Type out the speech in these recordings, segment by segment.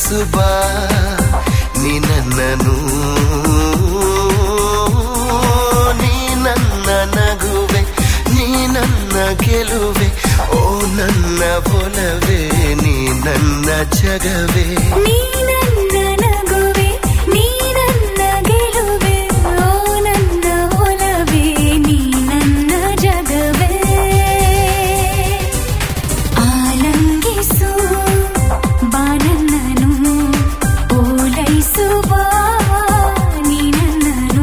ಓಲೈಸು ಬಾ ನೀ ನನ್ನನು ನೀ ನನ್ನ ನಗುವೆ ನೀ ನನ್ನ ಗೆಲುವೆ ಓ ನನ್ನ ಒಲವೇ ನೀ ನನ್ನ ಜಗವೇ ನೀ ನನ್ನ ನಗುವೆ ನೀ ನನ್ನ ಗೆಲುವೆ ಓ ನನ್ನ ಒಲವೇ ನೀ ನನ್ನ ಜಗವೇ ಆಲಂಗಿಸು ಬಾನನ್ನನು ಓಲೈಸು ಬಾ ನೀ ನನ್ನನು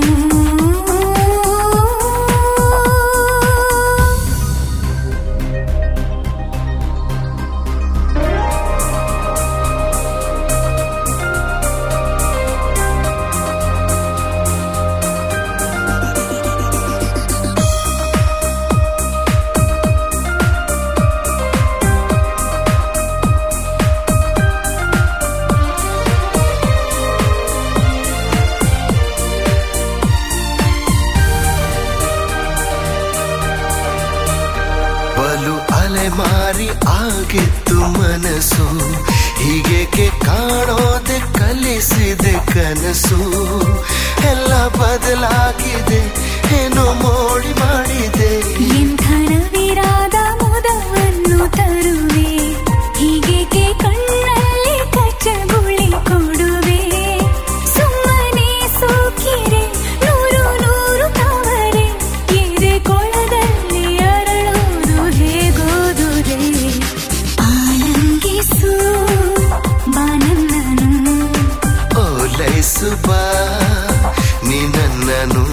ಬಲು ಅಲೆಮಾರಿ ಆಗಿತ್ತು ಮನಸ್ಸು ಹೀಗೇಕೆ ಕಾಣೋದೆ ಕಲಿಸಿದೆ ಕನಸು ಎಲ್ಲ ಬದಲಾಗಿದೆ ಏನೋ ಮೋಡಿ ಮಾಡಿದೆ ಎಂಥ ನವಿರಾದ ಮುದವನ್ನು ತರುವೆ ಹೀಗೇಕೆ ಕಣ್ಣಲ್ಲಿ ಕಚ್ಚಗುಳಿ ಕೊಡುವೆ ಸುಮ್ಮನೆ ಸೋಕಿರೆ ನೂರು ನೂರು ತವರೆ ಎದೆ ಕೊಳದಲ್ಲಿ ಅರಳೋದು ಹೇಗೋದುರೆ ಆಲಂಗಿಸು ಬಾನನ್ನನು ಓಲೈಸು ಬಾ ನೀ ನನ್ನನು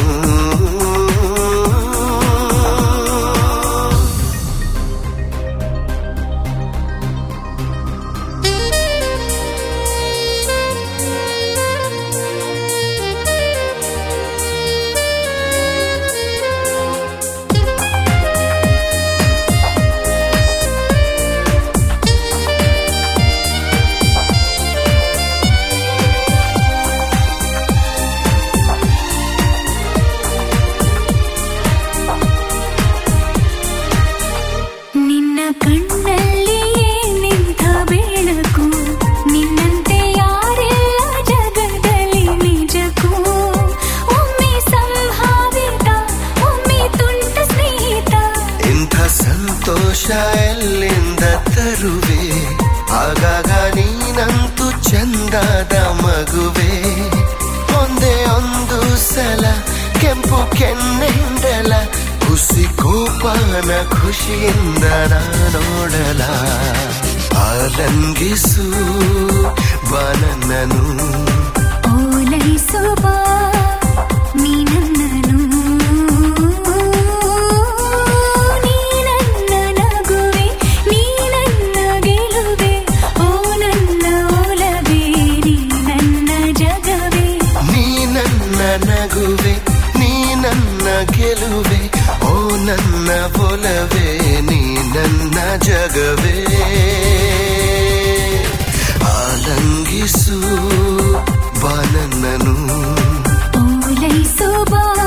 ನಿನ್ನ ಕಣ್ಣಲ್ಲಿಯೇ ನಿಂತ ಬೆಳಕು ನಿನ್ನಂತೆ ಯಾರೆಲ್ಲ ಜಗದಲ್ಲಿ ನಿಜಕ್ಕೂ ಒಮ್ಮೆ ಸಂಭಾವಿತ ಒಮ್ಮೆ ತುಂಟ ಸ್ನೇಹಿತ ಇಂಥ ಸಂತೋಷ ಎಲ್ಲಿಂದ ತರುವೆ ಆಗಾಗ ನೀನಂತೂ ಚಂದದ ಮಗುವೆ ಒಂದೇ ಒಂದು ಸಲ ಕೆಂಪು ಕೆನ್ನೆಂಡಲ ಖುಷಿ ಕೋಪನ ಖುಷಿಯಿಂದ ನೋಡಲ ಆಲಂಗಿಸು ಬಾನನ್ನನು ಓಲೈಸು ಬಾ ನೀ ನನ್ನನು ನೀ ನನ್ನ ನಗುವೆ ನೀ ನನ್ನ ಗೆಲುವೆ ಓ ನನ್ನ ಒಲವೇ ನೀ ನನ್ನ ಜಗವೇ ನೀ ನನ್ನ ನಗುವೆ ನೀ ನನ್ನ ಗೆಲುವೆ ಓ ನನ್ನ ಒಲವೇ ನೀ ನನ್ನ ಜಗವೇ ಆಲಂಗಿಸು ಬಾನನ್ನನು ಓಲೈಸು ಬಾ